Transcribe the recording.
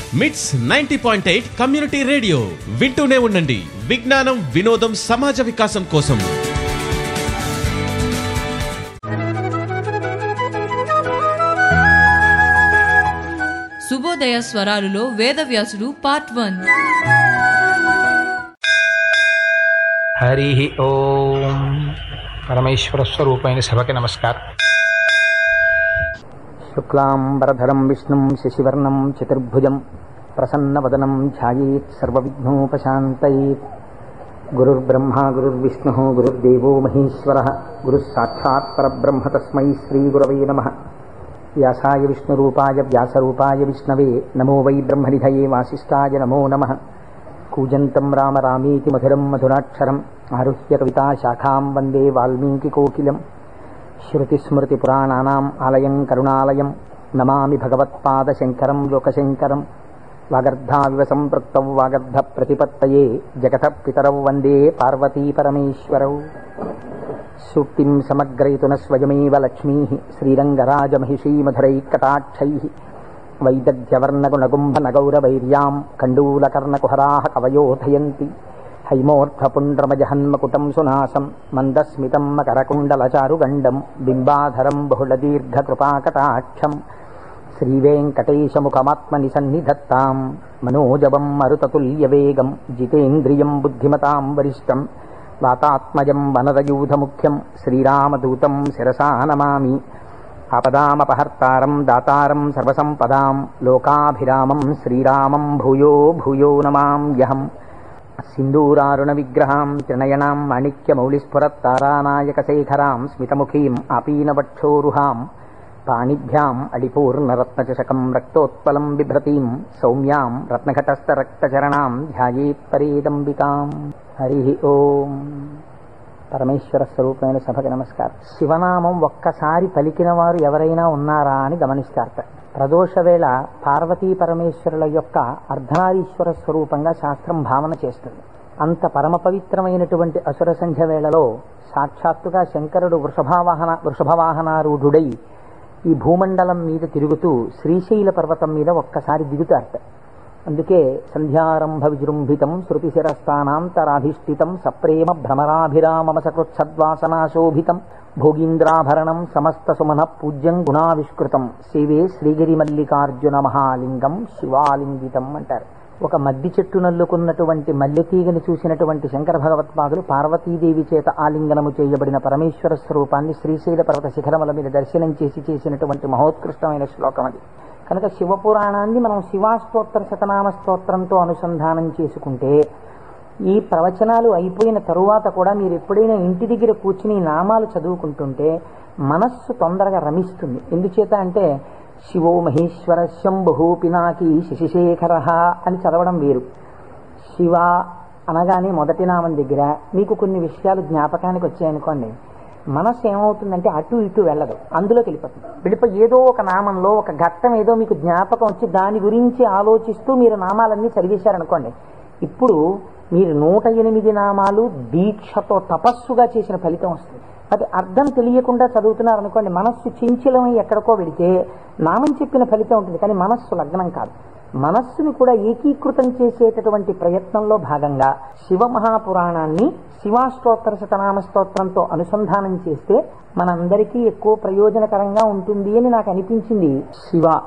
మిట్స్ ninety point eight community radio వింటూనే ఉండండి విజ్ఞానం వినోదం సమాజ వికాసం కోసం శుభోదయ స్వరాలులో వేదవ్యాసుడు పార్ట్ వన్ హరి ఓం పరమేశ్వర స్వరూపైన సభకి నమస్కారం శుక్లాంబరధరం విష్ణుం శశివర్ణం చతుర్భుజం ప్రసన్నవదనం ధ్యాయేత్ సర్వవిఘ్నోపశాంతయేత్ గురుర్బ్రహ్మ గురుర్విష్ణు గురుర్దేవో మహేశ్వర గురుः సాక్షాత్ పరబ్రహ్మ తస్మై శ్రీగురవే నమ వ్యాసాయ విష్ణురూపాయ వ్యాసరూపాయ విష్ణవే నమో వై బ్రహ్మనిధయే వాసిష్ఠాయ నమో నమః కూజంతం రామ రామేతి మధురం మధురాక్షరం ఆరుహ్య కవితాశాఖాం వందే వాల్మీకికోకిలం శృతిస్మృతిపురాణానాम् ఆలయం కరుణాలయం నమామి భగవత్పాదశంకరం లోకశంకరం వాగర్ధావివ సంపృక్తౌ వాగర్ధ ప్రతిపత్తయే జగత పితరౌ వందే పార్వతీపరమేశ్వరౌ సూక్తిం సమగ్రయతున స్వయమేవ లక్ష్మీ శ్రీరంగరాజమహిషీమధురైకటాక్షైः వైదగ్ధ్యవర్ణగుణగుంభనగౌరవైర్యాం కండూలకర్ణకుహరాः కవయోధయంతి హైమోర్ధపుండ్రమజహన్మకుటం సునాసం మందస్మితం మకరకుండలచారుగండం బింబాధరం బహుళదీర్ఘకృపాకటాక్షం శ్రీవేంకటేశముఖమాత్మని సన్నిధత్తాం మనోజవం మరుతతుల్యవేగం జితేంద్రియం బుద్ధిమతాం వరిష్టం వాతాత్మజం వనరయూధముఖ్యం శ్రీరామదూతం శిరసా నమామి ఆపదామపహర్తారం దాతారం సర్వసంపదాం లోకాభిరామం శ్రీరామం భూయో భూయో నమామ్యహం సింధూరారుణ విగ్రహాం త్రినయనాం మాణిక్యమౌళిస్ఫురత్తారానాయకశేఖరాం స్మితముఖీం ఆపీనవక్షోరుహాం పాణిభ్యాం అడిపూర్ణరత్నచషకం రక్తోత్పలం బిభ్రతీం సౌమ్యాం రత్నఘటస్థరక్తచరణాం ధ్యాయేత్పరేదంబికాం హరి ఓం పరమేశ్వర స్వరూపమైన సభకి నమస్కారం శివనామం ఒక్కసారి పలికిన వారు ఎవరైనా ఉన్నారా అని గమనిస్తారట ప్రదోష వేళ పార్వతీ పరమేశ్వరుల యొక్క అర్ధనారీశ్వర స్వరూపంగా శాస్త్రం భావన చేస్తుంది అంత పరమ పవిత్రమైనటువంటి అసుర సంధ్య వేళలో సాక్షాత్తుగా శంకరుడు వృషభావాహన వృషభవాహనారూఢుడై ఈ భూమండలం మీద తిరుగుతూ శ్రీశైల పర్వతం మీద ఒక్కసారి దిగుతారట అందుకే సంధ్యారంభ విజృంభితం శృతిశిరస్థానాంతరాధిష్ఠితం సప్రేమ భ్రమరాభిరామమ సకృత్సద్వాసనాశోభితం భోగీంద్రాభరణం సమస్త సుమన పూజ్యం గుణావిష్కృతం సేవే శ్రీగిరి మల్లికార్జున మహాలింగం శివాలింగితం అంటారు ఒక మద్ది చెట్టు నల్లుకున్నటువంటి మల్లెతీగని చూసినటువంటి శంకర భగవత్పాదులు పార్వతీదేవి చేత ఆలింగనము చేయబడిన పరమేశ్వర స్వరూపాన్ని శ్రీశైల పర్వత శిఖరముల మీద దర్శనం చేసి చేసినటువంటి మహోత్కృష్టమైన శ్లోకం అది కనుక శివపురాణాన్ని మనం శివాస్తోత్ర శతనామ స్తోత్రంతో అనుసంధానం చేసుకుంటే ఈ ప్రవచనాలు అయిపోయిన తరువాత కూడా మీరు ఎప్పుడైనా ఇంటి దగ్గర కూర్చుని ఈ నామాలు చదువుకుంటుంటే మనస్సు తొందరగా రమిస్తుంది ఎందుచేత అంటే శివో మహేశ్వర శంభు పినాకి శశిశేఖర అని చదవడం వేరు శివ అనగానే మొదటి నామం దగ్గర మీకు కొన్ని విషయాలు జ్ఞాపకానికి వచ్చాయనుకోండి మనస్సు ఏమవుతుందంటే అటు ఇటు వెళ్ళదు అందులోకి వెళ్ళిపోతుంది వెళ్ళిపోయి ఏదో ఒక నామంలో ఒక ఘట్టం ఏదో మీకు జ్ఞాపకం వచ్చి దాని గురించి ఆలోచిస్తూ మీరు నామాలన్నీ చదివేశారనుకోండి ఇప్పుడు మీరు నూట ఎనిమిది నామాలు దీక్షతో తపస్సుగా చేసిన ఫలితం వస్తుంది అది అర్థం తెలియకుండా చదువుతున్నారు అనుకోండి మనస్సు చించలమై ఎక్కడికో వెడితే నామం చెప్పిన ఫలితం ఉంటుంది కానీ మనస్సు లగ్నం కాదు మనస్సుని కూడా ఏకీకృతం చేసేటటువంటి ప్రయత్నంలో భాగంగా శివ మహాపురాణాన్ని శివాష్టోత్తర శతనామ స్తోత్రంతో అనుసంధానం చేస్తే మనందరికీ ఎక్కువ ప్రయోజనకరంగా ఉంటుంది అని నాకు అనిపించింది శివ